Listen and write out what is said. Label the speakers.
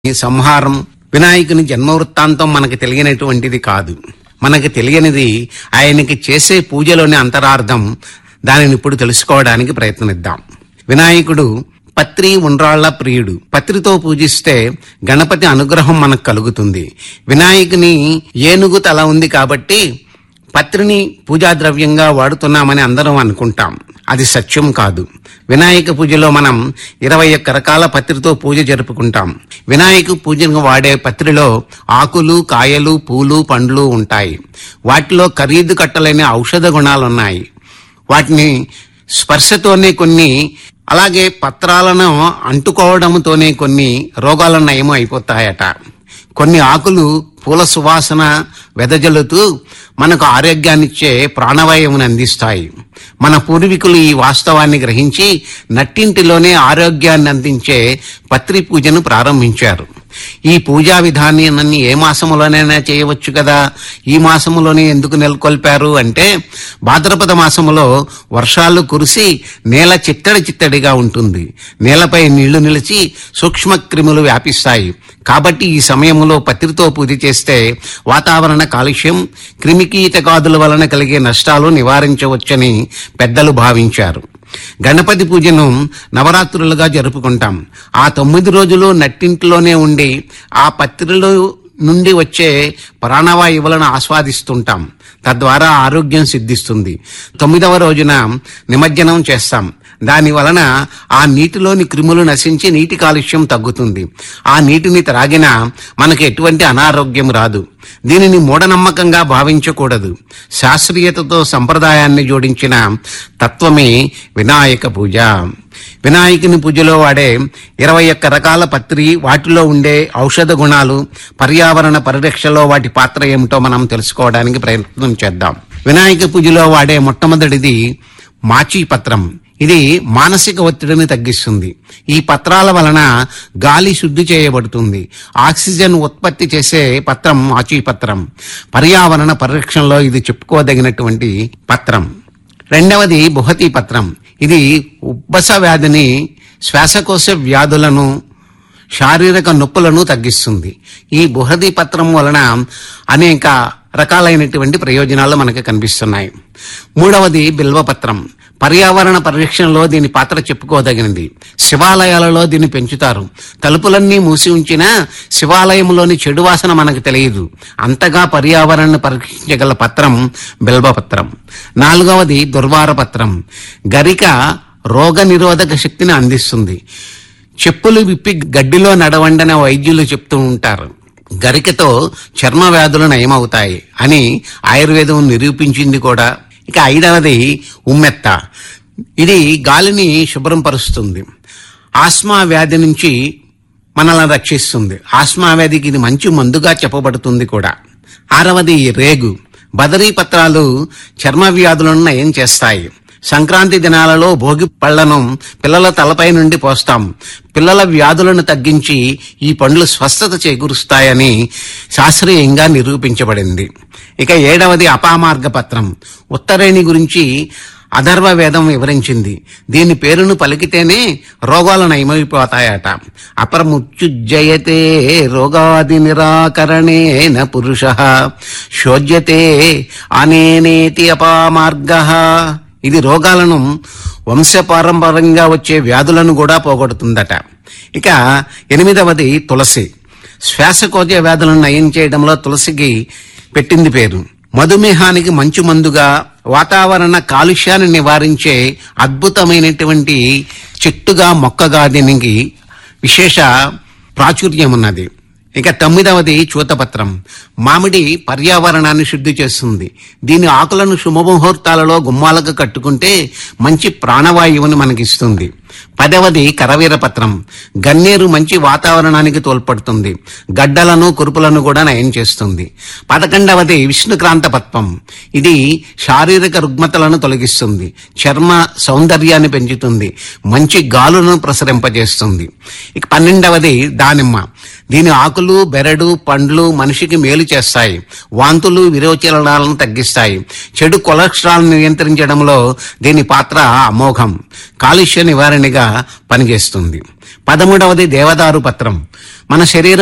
Speaker 1: ఈ సంహారం వినాయకుని జన్మ వృత్తాంతం మనకు తెలియనటువంటిది కాదు మనకు తెలియనిది ఆయనకి చేసే పూజలోని అంతరార్థం దానిని ఇప్పుడు తెలుసుకోవడానికి ప్రయత్నిద్దాం వినాయకుడు పత్రి ఉండ్రాళ్ల ప్రియుడు పత్రితో పూజిస్తే గణపతి అనుగ్రహం మనకు కలుగుతుంది వినాయకుని ఏనుగు తల ఉంది కాబట్టి పత్రిని పూజా ద్రవ్యంగా వాడుతున్నామని అందరం అనుకుంటాం అది సత్యం కాదు వినాయక పూజలో మనం ఇరవై ఒక్క రకాల పత్రితో పూజ జరుపుకుంటాం వినాయక పూజను వాడే పత్రిలో ఆకులు కాయలు పూలు పండ్లు ఉంటాయి వాటిలో ఖరీదు కట్టలేని ఔషధ గుణాలున్నాయి వాటిని స్పర్శతోనే కొన్ని అలాగే పత్రాలను అంటుకోవడంతోనే కొన్ని రోగాల నయం అయిపోతాయట కొన్ని ఆకులు పూల సువాసన వెదజల్లుతూ మనకు ఆరోగ్యాన్నిచ్చే ప్రాణవాయువుని అందిస్తాయి మన పూర్వీకులు ఈ వాస్తవాన్ని గ్రహించి నట్టింటిలోనే ఆరోగ్యాన్ని అందించే పత్రి పూజను ప్రారంభించారు ఈ పూజా విధానాన్ని ఏ మాసములోనైనా చేయవచ్చు కదా ఈ మాసములోనే ఎందుకు నెలకొల్పారు అంటే భాద్రపద మాసములో వర్షాలు కురిసి నేల చిత్తడి చిత్తడిగా ఉంటుంది నేలపై నీళ్లు నిలిచి సూక్ష్మ క్రిములు వ్యాపిస్తాయి కాబట్టి ఈ సమయంలో పత్రితో పూజ చేస్తే వాతావరణ కాలుష్యం క్రిమికీటకాదుల వలన కలిగే నష్టాలు నివారించవచ్చని పెద్దలు భావించారు గణపతి పూజను నవరాత్రులుగా జరుపుకుంటాం ఆ తొమ్మిది రోజులు నట్టింట్లోనే ఉండి ఆ పత్రిలో నుండి వచ్చే ప్రాణవాయువులను ఆస్వాదిస్తుంటాం తద్వారా ఆరోగ్యం సిద్ధిస్తుంది తొమ్మిదవ రోజున నిమజ్జనం చేస్తాం దాని వలన ఆ నీటిలోని క్రిములు నశించి నీటి కాలుష్యం తగ్గుతుంది ఆ నీటిని త్రాగినా మనకు ఎటువంటి అనారోగ్యం రాదు దీనిని మూఢనమ్మకంగా భావించకూడదు శాస్త్రీయతతో సంప్రదాయాన్ని జోడించిన తత్వమే వినాయక పూజ వినాయకుని పూజలో వాడే ఇరవై ఒక్క రకాల పత్రి వాటిలో ఉండే ఔషధ గుణాలు పర్యావరణ పరిరక్షలో వాటి పాత్ర ఏమిటో మనం తెలుసుకోవడానికి ప్రయత్నం చేద్దాం వినాయక పూజలో వాడే మొట్టమొదటిది మాచీ పత్రం ఇది మానసిక ఒత్తిడిని తగ్గిస్తుంది ఈ పత్రాల వలన గాలి శుద్ధి చేయబడుతుంది ఆక్సిజన్ ఉత్పత్తి చేసే పత్రం మాచీ పత్రం పర్యావరణ పరిరక్షణలో ఇది చెప్పుకోదగినటువంటి పత్రం రెండవది బుహతి పత్రం ఇది ఉబ్బస వ్యాధిని శ్వాసకోశ వ్యాధులను శారీరక నొప్పులను తగ్గిస్తుంది ఈ బుహది పత్రం వలన అనేక రకాలైనటువంటి ప్రయోజనాలు మనకు కనిపిస్తున్నాయి మూడవది బిల్వపత్రం పర్యావరణ పరిరక్షణలో దీని పాత్ర చెప్పుకోదగినది శివాలయాలలో దీన్ని పెంచుతారు తలుపులన్నీ మూసి ఉంచినా శివాలయంలోని చెడు వాసన మనకు తెలియదు అంతగా పర్యావరణను పరీక్షించగల పత్రం బిల్వపత్రం నాలుగవది దుర్వార పత్రం గరిక రోగ నిరోధక శక్తిని అందిస్తుంది చెప్పులు విప్పి గడ్డిలో నడవండన వైద్యులు చెప్తూ ఉంటారు గరికతో చర్మ వ్యాధులు నయమవుతాయి అని ఆయుర్వేదం నిరూపించింది కూడా ఇక ఐదవది ఉమ్మెత్త ఇది గాలిని శుభ్రం పరుస్తుంది ఆస్మా వ్యాధి నుంచి మనల్ని రక్షిస్తుంది ఆస్మా వ్యాధికి ఇది మంచి మందుగా చెప్పబడుతుంది కూడా ఆరవది రేగు బదరీ పత్రాలు చర్మ వ్యాధులను నయం చేస్తాయి సంక్రాంతి దినాలలో భోగి పళ్లను పిల్లల తలపై నుండి పోస్తాం పిల్లల వ్యాధులను తగ్గించి ఈ పండ్లు స్వస్థత చేకూరుస్తాయని శాస్త్రీయంగా నిరూపించబడింది ఇక ఏడవది అపామార్గ పత్రం ఉత్తరేణి గురించి అధర్వ వేదం వివరించింది దీని పేరును పలికితేనే రోగాలు నయమైపోతాయట అపరముచ్యుజ్జయతే రోగాది నిరాకరణేన పురుష శోజ్యతే అనేనేతి అపామార్గ ఇది రోగాలను వంశపారంపర్యంగా వచ్చే వ్యాధులను కూడా పోగొడుతుందట ఇక ఎనిమిదవది తులసి శ్వాసకోశ వ్యాధులను నయం చేయడంలో తులసికి పెట్టింది పేరు మధుమేహానికి మంచు మందుగా వాతావరణ కాలుష్యాన్ని నివారించే అద్భుతమైనటువంటి చెట్టుగా మొక్కగా దీనికి విశేష ప్రాచుర్యం ఉన్నది ఇక తొమ్మిదవది చూతపత్రం మామిడి పర్యావరణాన్ని శుద్ధి చేస్తుంది దీని ఆకులను శుభముహూర్తాలలో గుమ్మాలకు కట్టుకుంటే మంచి ప్రాణవాయువుని మనకిస్తుంది పదవది కరవీర పత్రం గన్నేరు మంచి వాతావరణానికి తోడ్పడుతుంది గడ్డలను కురుపులను కూడా నయం చేస్తుంది పదకొండవది విష్ణుక్రాంత పత్వం ఇది శారీరక రుగ్మతలను తొలగిస్తుంది చర్మ సౌందర్యాన్ని పెంచుతుంది మంచి గాలులను ప్రసరింపజేస్తుంది ఇక పన్నెండవది దానిమ్మ దీని ఆకులు బెరడు పండ్లు మనిషికి మేలు చేస్తాయి వాంతులు విరోచనాలను తగ్గిస్తాయి చెడు కొలెస్ట్రాల్ నియంత్రించడంలో దీని పాత్ర అమోఘం కాలుష్య నివారణగా పనిచేస్తుంది పదమూడవది దేవదారు పత్రం మన శరీరం